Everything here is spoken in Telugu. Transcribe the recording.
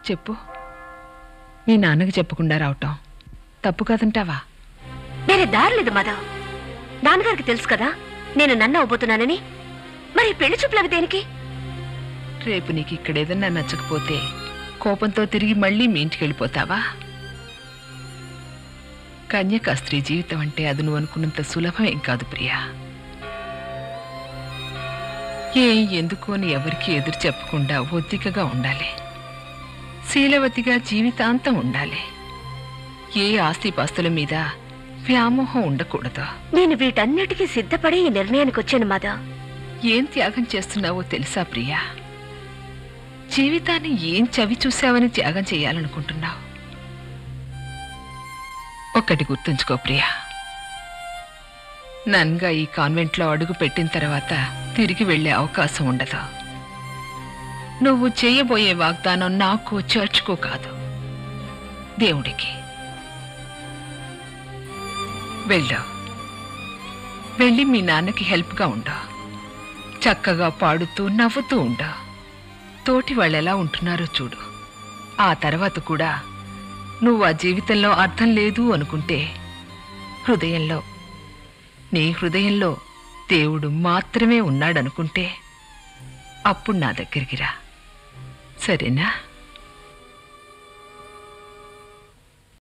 చెప్పు మీ నాన్నకి చెప్పకుండా రావటం తప్పు కాదంటావా వేరే దారి లేదు మాధవ్ నాన్నగారికి తెలుసు కదా నేను నన్ను అవబోతున్నానని మరి ఈ పెళ్లి చూపులవి దేనికి రేపు నీకు ఇక్కడ ఏదన్నా నచ్చకపోతే కోపంతో తిరిగి మళ్ళీ మీ ఇంటికి వెళ్ళిపోతావా కన్యకా స్త్రీ జీవితం అంటే అది నువ్వు అనుకున్నంత సులభం ఏం కాదు ప్రియా ఏం ఎందుకు అని ఎవరికి ఎదురు చెప్పకుండా ఒద్దికగా ఉండాలి శీలవతిగా జీవితాంతం ఉండాలి ఏ ఆస్తిపాస్తుల మీద వ్యామోహం ఉండకూడదు నేను వీటన్నిటికీ సిద్ధపడి ఈ నిర్ణయానికి వచ్చాను మాధవ్ ఏం త్యాగం చేస్తున్నావో తెలుసా ప్రియా జీవితాన్ని ఏం చవి చూసావని త్యాగం చేయాలనుకుంటున్నావు ఒక్కటి గుర్తుంచుకో ప్రియా నన్గా ఈ కాన్వెంట్లో అడుగు పెట్టిన తర్వాత తిరిగి వెళ్ళే అవకాశం ఉండదు నువ్వు చేయబోయే వాగ్దానం నాకు చర్చ్కో కాదు దేవుడికి వెళ్ళు వెళ్ళి మీ నాన్నకి హెల్ప్గా ఉండు చక్కగా పాడుతూ నవ్వుతూ ఉండు తోటి వాళ్ళు ఎలా ఉంటున్నారో చూడు ఆ తర్వాత కూడా నువ్వు ఆ జీవితంలో అర్థం లేదు అనుకుంటే హృదయంలో నీ హృదయంలో దేవుడు మాత్రమే ఉన్నాడనుకుంటే అప్పుడు నా దగ్గరికి రా సరేనా